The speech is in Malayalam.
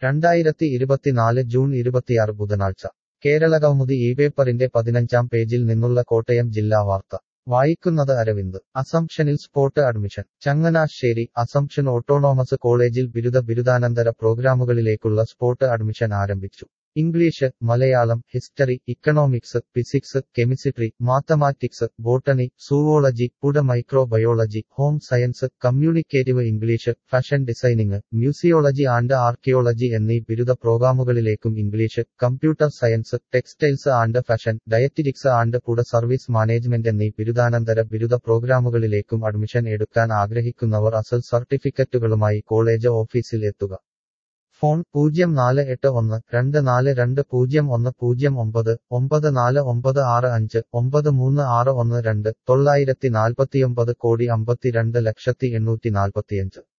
രണ്ടായിരത്തി ഇരുപത്തിനാല് ജൂൺ ഇരുപത്തിയാറ് ബുധനാഴ്ച കേരളകൗമുദി ഈ പേപ്പറിന്റെ പതിനഞ്ചാം പേജിൽ നിന്നുള്ള കോട്ടയം ജില്ലാ വാർത്ത വായിക്കുന്നത് അരവിന്ദ് അസംഷനിൽ spot admission Changanassery Assumption autonomous കോളേജിൽ ബിരുദ ബിരുദാനന്തര പ്രോഗ്രാമുകളിലേക്കുള്ള സ്പോട്ട് അഡ്മിഷൻ ആരംഭിച്ചു English Malayalam history economics physics chemistry mathematics botany zoology പുട microbiology home science communicative English fashion designing museology and archaeology എന്നീ ബിരുദ പ്രോഗ്രാമുകളിലേക്കും English computer science textiles and fashion dietetics and പുട സർവീസ് മാനേജ്മെന്റ് എന്നീ ബിരുദാനന്തര ബിരുദ പ്രോഗ്രാമുകളിലേക്കും അഡ്മിഷൻ എടുക്കാൻ ആഗ്രഹിക്കുന്നവർ അസൽ സർട്ടിഫിക്കറ്റുകളുമായി കോളേജ് ഓഫീസിൽ എത്തുക ഫോൺ പൂജ്യം നാല് എട്ട് ഒന്ന് രണ്ട് നാല് രണ്ട് പൂജ്യം ഒന്ന് പൂജ്യം ഒമ്പത് ഒമ്പത് നാല് ഒമ്പത് ആറ് അഞ്ച് ഒമ്പത് മൂന്ന് ആറ് ഒന്ന് രണ്ട് തൊള്ളായിരത്തി നാൽപ്പത്തിയൊമ്പത് കോടി അമ്പത്തിരണ്ട് ലക്ഷത്തി എണ്ണൂറ്റി നാൽപ്പത്തിയഞ്ച്